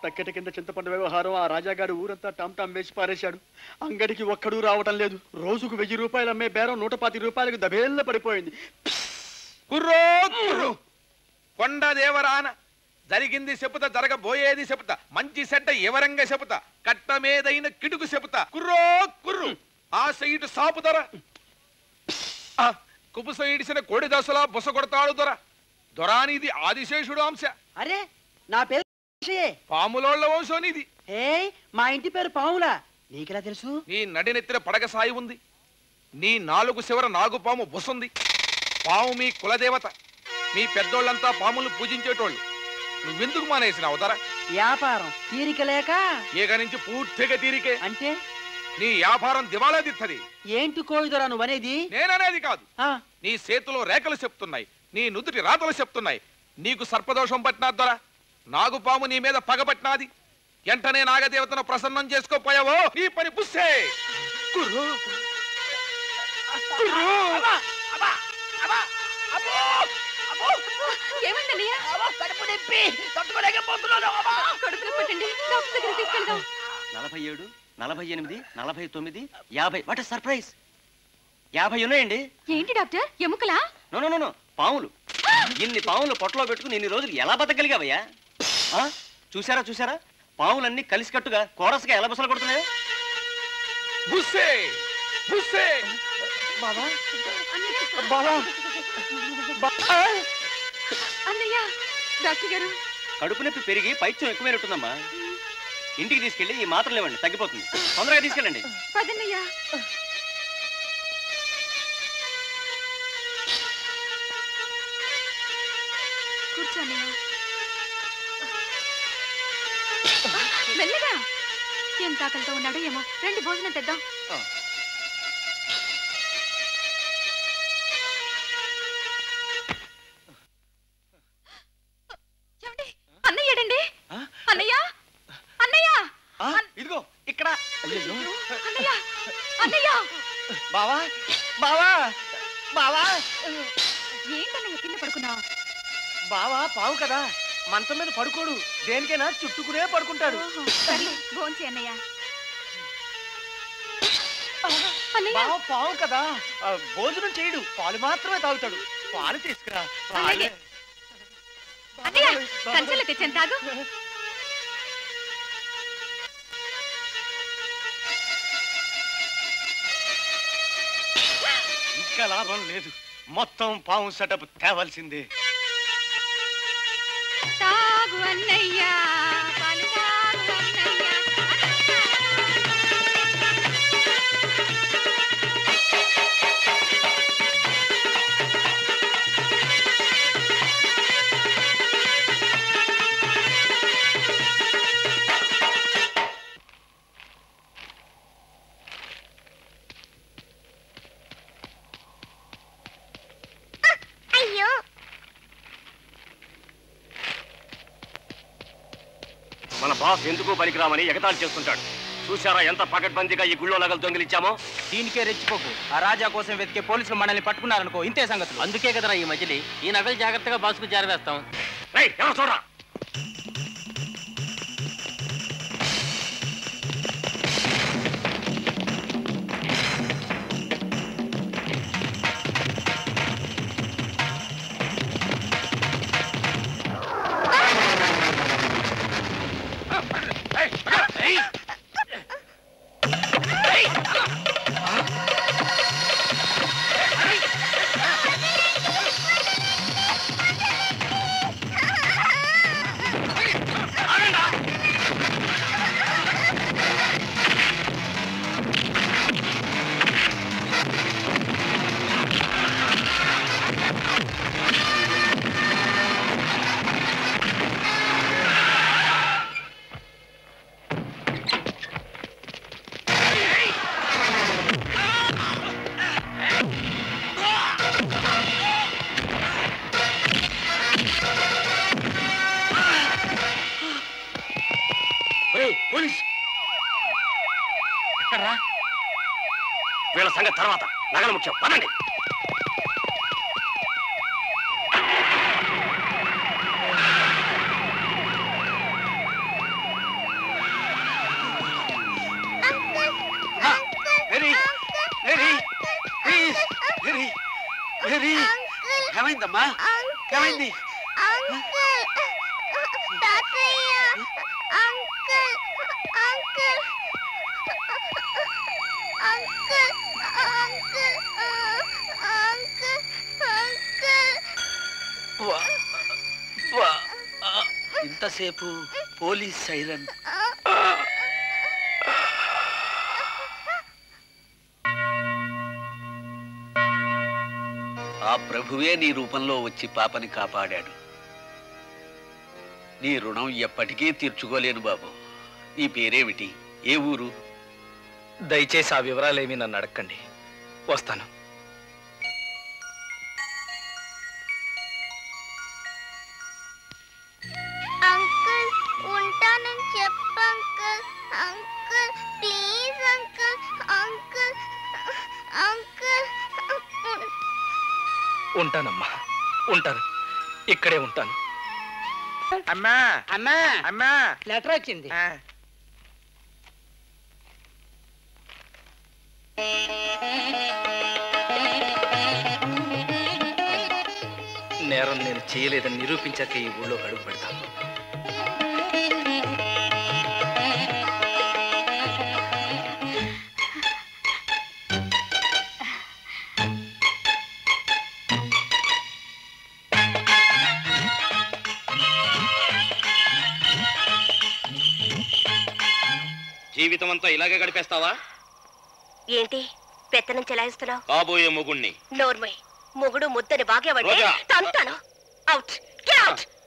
తక్కెట కింద చింతపండు వ్యవహారం ఆ రాజాగాడు ఊరంతా టామ్ టామ్ వేసి పారేశాడు అంగడికి ఒక్కడూ రావటం లేదు రోజుకు వెయ్యి రూపాయలు అమ్మే బేరం నూట పాతి రూపాయలకు దబేళ్ళ పడిపోయింది కుర్రో కుర్రు కొండ దేవరాన జరిగింది చెబుతా జరగబోయేది చెబుతా మంచి సెడ్డ ఎవరంగా చెబుతా కట్టమేదైన కిడుకు చెబుతా కుర్రో కుర్రు ఆ సైటు సాపు దొర ఆ, కుబుస ఇడిసిన కోడి దశలా బుస కొడతాడు దొర దొరానిది ఆదిశేషుడు అంశ అరే నా పేరు వంశీయే. పాములోళ్ల వంశం నీది ఏయ్ మా ఇంటి పేరు పావులా నీకెలా తెలుసు నీ నడినెత్తిన పడగ సాయి ఉంది నీ నాలుగు శివర నాగుపాము బుసుంది పాము మీ కులదేవత మీ పెద్దోళ్ళంతా పాములు పూజించేటోళ్ళు నువ్వెందుకు మానేసినావు దర వ్యాపారం తీరిక లేక ఇక నుంచి పూర్తిగా తీరికే అంటే నీ వ్యాపారం దివాలా దిత్తది ఏంటి కోయిదరా నువ్వనేది నేననేది కాదు ఆ, నీ చేతిలో రేఖలు చెప్తున్నాయి నీ నుదుటి రాతలు చెప్తున్నాయి నీకు సర్పదోషం పట్టినా దొర నాగుపాము నీ మీద పగపట్టినాది వెంటనే నాగదేవతను ప్రసన్నం చేసుకోపోయావో నీ పని పుస్సే కుర్రు కుర్రు ఏమైందన్నయ్య కడుపు నొప్పి తట్టుకోలేకపోతున్నాను అమ్మా. కడుపులో పెట్టండి డాక్టర్ దగ్గర తీసుకెళ్దాం నలభై ఏడు నలభై ఎనిమిది నలభై తొమ్మిది యాభై వాట్ సర్ప్రైజ్ యాభై ఉన్నాయండి ఏంటి డాక్టర్ ఎముకలా నో నో, నో నో పాములు ఇన్ని పాములు పొట్టలో పెట్టుకుని ఇన్ని రోజులు ఎలా బతకగలిగావయ్యా ఆ? చూసారా చూసారా పాములన్నీ కలిసికట్టుగా కోరసగా ఎలా బుసలు కొడుతున్నాయో బుస్సే బుస్సే బాబా అన్నయ్య బాబా బా- అన్నయ్య డాక్టర్ గారు కడుపు నొప్పి పెరిగి పైత్యం ఎక్కువైనట్టుందమ్మా ఇంటికి తీసుకెళ్ళి ఈ మాత్రలు ఇవ్వండి తగ్గిపోతుంది తొందరగా తీసుకెళ్ళండి పదన్నయ్య కూర్చోన్నయ్య మెల్లగా ఎంత ఆకలితో ఉన్నాడో ఏమో రెండు భోజనం తెద్దాం ఏమండి? అన్నయ్య ఏడండి ఆ? అన్నయ్య అన్నయ్య ఆ, ఇదిగో ఇక్కడ అయ్యో అన్నయ్య అన్నయ్య బావా బావా బావా ఏంటన్నయ్య కింద పడుకున్నావు బావా పావు కదా మంచం మీద పడుకోడు దేనికైనా చుట్టుకునే పడుకుంటాడు సర్లే భోంచి అన్నయ్య అన్నయ్య బావ పావు కదా ఆ, భోజనం చేయడు పాలు మాత్రమే తాగుతాడు పాలు తీసుకురా అలాగే. పాలే. అన్నయ్య కంచెలు తెచ్చాను తాగు ఇంకా లాభం లేదు మొత్తం పాము సెటప్ తేవాల్సిందే తాగు అన్నయ్య పాలు తాగు అన్నయ్య మన బాస్ ఎందుకు పనికిరామని ఎగతాళి చేస్తుంటాడు చూసారా ఎంత పకడ్బందీగా ఈ గుళ్ళో నగలు దొంగిలించామో దీనికే రెచ్చిపోకు ఆ రాజా కోసం వెతికే పోలీసులు మనల్ని పట్టుకున్నారనుకో ఇంతే సంగతులు అందుకే కదరా ఈ మధ్యలి ఈ నగలు జాగ్రత్తగా బాసుకు జారవేస్తాం రేయ్, ఎవరు చూడరా రేయ్, పోలీస్ ఎక్కడ్రా? వీళ్ళ సంగతి తర్వాత నగలు ముఖ్యం పదండి మేరీ ఏమైందమ్మా ఏమైంది అంకుల్ తాతయ్య uncle uncle uncle uncle uncle uncle వా, వా, ఆ, ఇంతసేపు పోలీస్ సైరన్ ఆ ప్రభువే నీ రూపంలో వచ్చి పాపని కాపాడాడు నీ రుణం ఎప్పటికీ తీర్చుకోలేను బాబు నీ పేరేమిటి ఏ ఊరు దయచేసి ఆ వివరాలేమీ నన్ను అడగండి వస్తాను అంకుల్ ఉంటానని చెప్పు uncle uncle please uncle uncle uncle ఉంటానమ్మా ఉంటాను ఇక్కడే ఉంటాను అమ్మా అమ్మా అమ్మా లెటర్ వచ్చింది ఆ, నేరం నేను చేయలేదని నిరూపించాక ఈ ఊళ్ళో అడుగు పెడతాను జీవితం అంతా ఇలాగే గడిపేస్తావా ఏంటి పెత్తనం చెలాయిస్తున్నావు కాబోయే మొగుణ్ణి నోర్మయ్ మొగుడు ముద్దని బాగేవాడే రోజా. తంతాను అవుట్ గెట్ అవుట్